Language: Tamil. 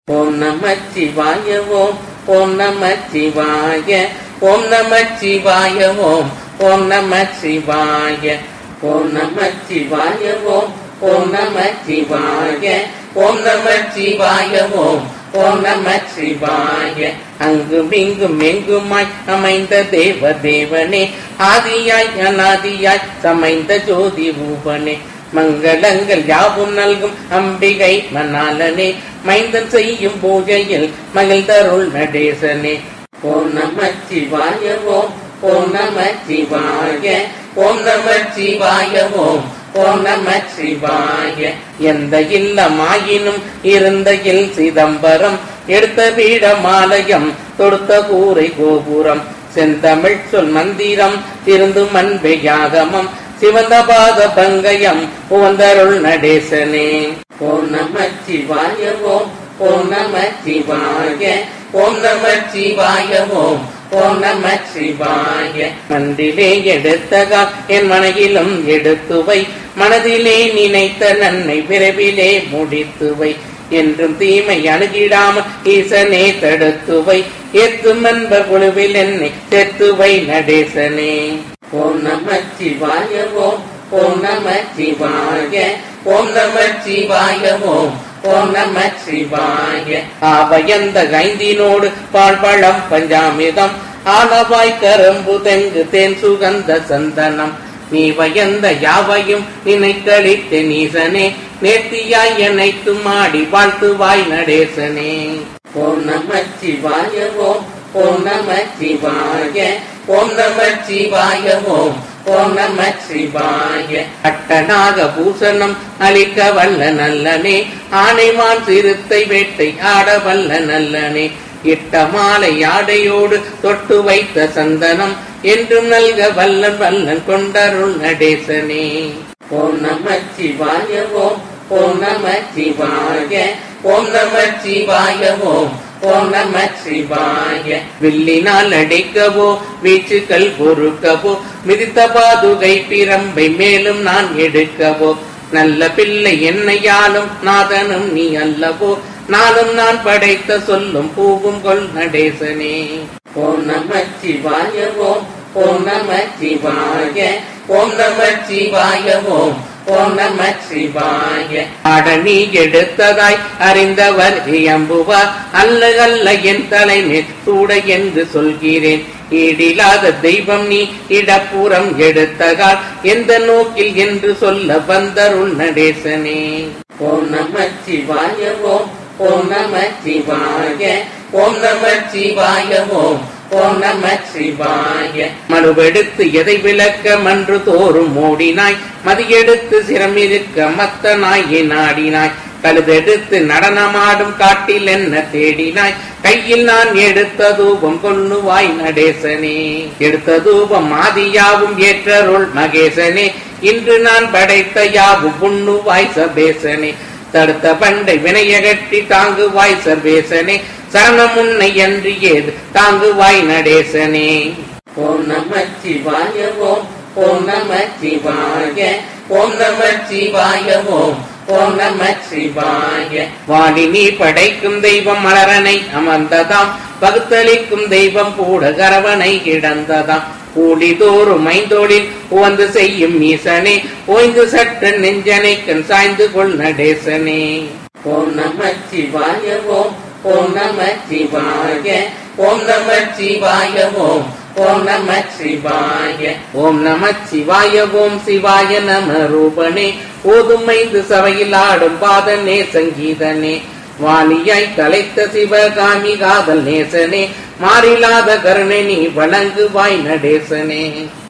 ஓம் நம சிவாய ஓம் ஓம் நம சிவாய ஓம் நம சிவாய ஓம் ஓம் நம சிவாய ஓம் நம சிவாய ஓம் ஓம் நம சிவாய ஓம் நம சிவாய ஓம் ஓம் நம சிவாய அங்கும் இங்கும் எங்குமாய் அமைந்த தேவ தேவனே ஆதியாய் அநாதியாய் சமைந்த ஜோதி ரூபனே மங்களங்கள் யாவும் நல்கும் அம்பிகை மணாலனே மைந்தன் செய்யும் பூஜையில் மகிழ்ந்தருள் நடேசனே ஓம் நம சிவாய ஓம் ஓம் நம சிவாய ஓம் நம சிவாய ஓம் ஓம் நம சிவாய எந்த இல்லமாயினும் இருந்த இல் சிதம்பரம் எடுத்த பீடமாலயம் தொடுத்த கூரை கோபுரம் செந்தமிழ் சொல் மந்திரம் திருந்து மண்பெயாகமம் சிவந்த பாத பங்கயம் உவந்தருள் நடேசனே ஓம் நம சிவாய ஓம் ஓம் நம சிவாய ஓம் நம சிவாய ஓம் ஓம் நம சிவாய மண்டிலே எடுத்தகால் என் மனையிலும் எடுத்துவை மனதிலே நினைத்த நன்மை விரைவிலே முடித்துவை என்றும் தீமை அணுகிடாமல் ஈசனே தடுத்துவை எத்தும் அன்பர் குழுவில் என்னை சேர்த்துவை நடேசனே ஓம் நம சிவாய ஓம் ஓம் நம சிவாய ஓம் நம சிவாய ஓம் ஓம் நம சிவாய ஆபயந்த கைந்தினோடு பாழ்பழம் பஞ்சாமிதம் ஆலவாய் கரும்பு தெங்கு தேன் சுகந்த சந்தனம் நீ வயந்த யாவையும் நினைக்களித்த நீசனே நேர்த்தியாய் அனைத்து மாடி வாழ்த்துவாய் நடேசனே ஓம் நம சிவாய ஓம் ஓம் நம சிவாய ஓம் நம சிவாய ஓம் ஓம் நம சிவாய அட்டனாக பூசணம் அளிக்க வல்ல நல்லனே ஆனைமான் சிறுத்தை வேட்டை ஆட வல்ல நல்லனே இட்ட மாலை ஆடையோடு தொட்டு வைத்த சந்தனம் என்றும் நல்க வல்லன் வல்லன் கொண்டருள் நடேசனே ஓம் நம சிவாய ஓம் ஓம் நம சிவாய ஓம் நம சிவாய ஓம் ஓம் நம சிவாய வில்லினால் அடைக்கவோ வீச்சுக்கள் பொறுக்கவோ மிதித்த பாதுகை பிரம்பை மேலும் நான் எடுக்கவோ நல்ல பிள்ளை என்னையாலும் நாதனும் நீ அல்லவோ நானும் நான் படைத்த சொல்லும் பூவும் கொள் நடேசனே ஓம் நம சிவாய ஓம் ஓம் நம சிவாய ஓம் நம சிவாய ஓம் ஓம் நம சிவாய அடனி எடுத்ததாய் அறிந்தவர் எம்புவார் அல்ல அல்ல என் தலைமையில் சூட என்று சொல்கிறேன் ஈடில்லாத தெய்வம் நீ இடப்புறம் எடுத்தகால் எந்த நோக்கில் என்று சொல்ல வந்தருள் நடேசனே ஓம் நம சிவாய ஓம் ஓம் நம சிவாய ஓம் நம சிவாய ஓம் ஓம் நம சிவாய மனுவெடுத்து எதை விளக்க மன்று தோறும் ஓடினாய் மதியெடுத்து சிரமிருக்க மத்த நாயை நாடினாய் கழுதெடுத்து நடனமாடும் காட்டில் என்ன தேடினாய் கையில் நான் எடுத்த தூபம் கொள்ளுவாய் நடேசனே எடுத்த தூபம் ஆதியாவும் ஏற்றருள் மகேசனே இன்று நான் படைத்த யாவும் புண்ணுவாய் சபேசனே தடுத்த பண்டை வினையகற்றி தாங்குவாய் சர்வேசனே சரணம் உன்னை அன்றி ஏது தாங்குவாய் நடேசனே ஓம் நம சிவாய ஓம் ஓம் நம சிவாய ஓம் நம சிவாய ஓம் ஓம் நம சிவாய வாணி நீ படைக்கும் தெய்வம் மலரனை அமர்ந்ததாம் பகுத்தளிக்கும் தெய்வம் கூட கரவனை கிடந்ததாம் கூலிதோறும் ஐந்தோளில் உவந்து செய்யும் ஈசனே ஓய்ந்து சற்று நெஞ்சனை கண் சாய்ந்து கொள் நடேசனே ஓம் நம சிவாய ஓம் ஓம் நம சிவாய ஓம் நம சிவாய ஓம் ஓம் நம சிவாய ஓம் நம சிவாய ஓம் சிவாய நம ரூபனே ஓதுமைந்து சபையில் ஆடும் பாதனே சங்கீதனே வாலியாய் கலைத்த சிவகாமி காதல் நேசனே மாறிலாத கருணை நீ வணங்குவாய் நடேசனே